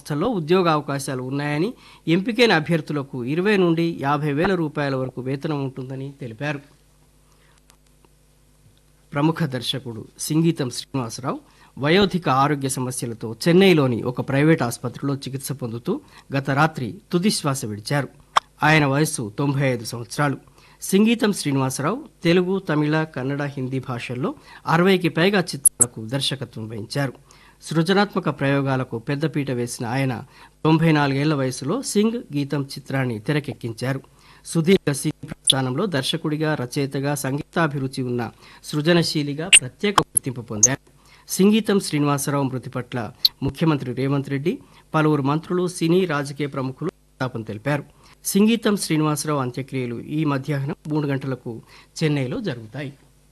సంస్థల్లో ఉద్యోగ అవకాశాలు ఉన్నాయని ఎంపికైన అభ్యర్థులకు ఇరవై నుండి యాభై వేల రూపాయల వరకు వేతనం ఉంటుందని తెలిపారు ప్రముఖ దర్శకుడు సింగీతం శ్రీనివాసరావు వయోధిక ఆరోగ్య సమస్యలతో చెన్నైలోని ఒక ప్రైవేట్ ఆసుపత్రిలో చికిత్స పొందుతూ గత రాత్రి తుది శ్వాస విడిచారు ఆయన వయస్సు తొంభై ఐదు సంవత్సరాలు సింగీతం శ్రీనివాసరావు తెలుగు తమిళ కన్నడ హిందీ భాషల్లో అరవైకి పైగా చిత్రాలకు దర్శకత్వం వహించారు సృజనాత్మక ప్రయోగాలకు పెద్దపీట వేసిన ఆయన తొంభై నాలుగేళ్ల వయసులో సింగ్ గీతం చిత్రాన్ని తెరకెక్కించారు సుదీర్ఘ సినీ ప్రస్థానంలో దర్శకుడిగా రచయితగా సంగీతాభిరుచి ఉన్న సృజనశీలిగా ప్రత్యేక గుర్తింపు పొందారు సింగీతం శ్రీనివాసరావు మృతి పట్ల ముఖ్యమంత్రి రేవంత్ రెడ్డి పలువురు మంత్రులు సినీ రాజకీయ ప్రముఖులు సంతాపం తెలిపారు సింగీతం శ్రీనివాసరావు అంత్యక్రియలు ఈ మధ్యాహ్నం మూడు గంటలకు చెన్నైలో జరుగుతాయి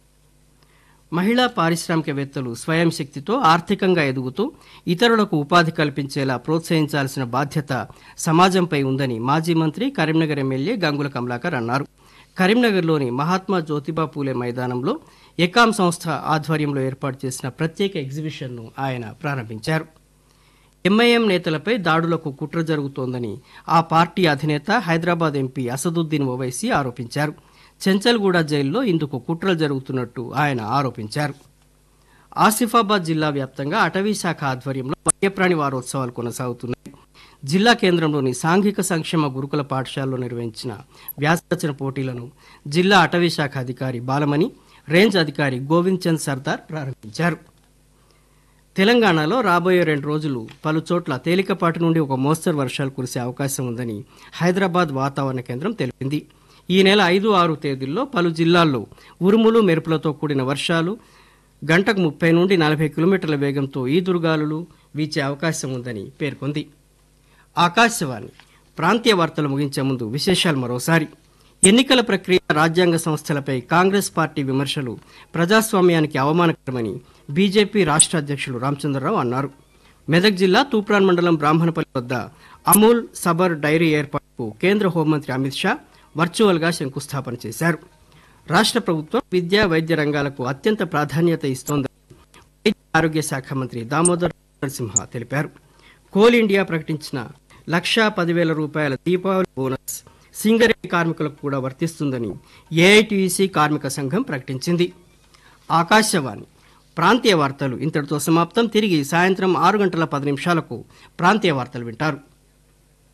మహిళా పారిశ్రామికవేత్తలు స్వయం శక్తితో ఆర్థికంగా ఎదుగుతూ ఇతరులకు ఉపాధి కల్పించేలా ప్రోత్సహించాల్సిన బాధ్యత సమాజంపై ఉందని మాజీ మంత్రి కరీంనగర్ ఎమ్మెల్యే గంగుల కమలాకర్ అన్నారు కరీంనగర్లోని మహాత్మా జ్యోతిబా పూలే మైదానంలో ఎకాం సంస్థ ఆధ్వర్యంలో ఏర్పాటు చేసిన ప్రత్యేక ఎగ్జిబిషన్ను ఆయన ప్రారంభించారు ఎంఐఎం నేతలపై దాడులకు కుట్ర జరుగుతోందని ఆ పార్టీ అధినేత హైదరాబాద్ ఎంపీ అసదుద్దీన్ ఓవైసీ ఆరోపించారు చెంచల్గూడ జైల్లో ఇందుకు కుట్రలు జరుగుతున్నట్టు ఆయన ఆరోపించారు ఆసిఫాబాద్ జిల్లా వ్యాప్తంగా అటవీ శాఖ ఆధ్వర్యంలో వన్యప్రాణి వారోత్సవాలు కొనసాగుతున్నాయి జిల్లా కేంద్రంలోని సాంఘిక సంక్షేమ గురుకుల పాఠశాలలో నిర్వహించిన వ్యాసరచన పోటీలను జిల్లా అటవీ శాఖ అధికారి బాలమణి రేంజ్ అధికారి గోవింద్ చంద్ సర్దార్ ప్రారంభించారు తెలంగాణలో రాబోయే రెండు రోజులు పలు చోట్ల తేలికపాటి నుండి ఒక మోస్తరు వర్షాలు కురిసే అవకాశం ఉందని హైదరాబాద్ వాతావరణ కేంద్రం తెలిపింది ఈ నెల ఐదు ఆరు తేదీల్లో పలు జిల్లాల్లో ఉరుములు మెరుపులతో కూడిన వర్షాలు గంటకు ముప్పై నుండి నలభై కిలోమీటర్ల వేగంతో ఈదురుగాలులు వీచే అవకాశం ఉందని పేర్కొంది ఆకాశవాణి ప్రాంతీయ వార్తలు ముగించే ముందు విశేషాలు మరోసారి ఎన్నికల ప్రక్రియ రాజ్యాంగ సంస్థలపై కాంగ్రెస్ పార్టీ విమర్శలు ప్రజాస్వామ్యానికి అవమానకరమని బీజేపీ రాష్ట్ర అధ్యక్షులు రామచంద్రరావు అన్నారు మెదక్ జిల్లా తూప్రాన్ మండలం బ్రాహ్మణపల్లి వద్ద అమూల్ సబర్ డైరీ ఏర్పాటుకు కేంద్ర హోంమంత్రి అమిత్ షా వర్చువల్గా శంకుస్థాపన చేశారు రాష్ట్ర ప్రభుత్వం విద్యా వైద్య రంగాలకు అత్యంత ప్రాధాన్యత ఇస్తోందని వైద్య ఆరోగ్య శాఖ మంత్రి దామోదర్ నరసింహ తెలిపారు కోల్ ఇండియా ప్రకటించిన లక్షా పదివేల రూపాయల దీపావళి బోనస్ సింగరేణి కార్మికులకు కూడా వర్తిస్తుందని ఏఐటీయూసీ కార్మిక సంఘం ప్రకటించింది ఆకాశవాణి ప్రాంతీయ వార్తలు ఇంతటితో సమాప్తం తిరిగి సాయంత్రం ఆరు గంటల పది నిమిషాలకు ప్రాంతీయ వార్తలు వింటారు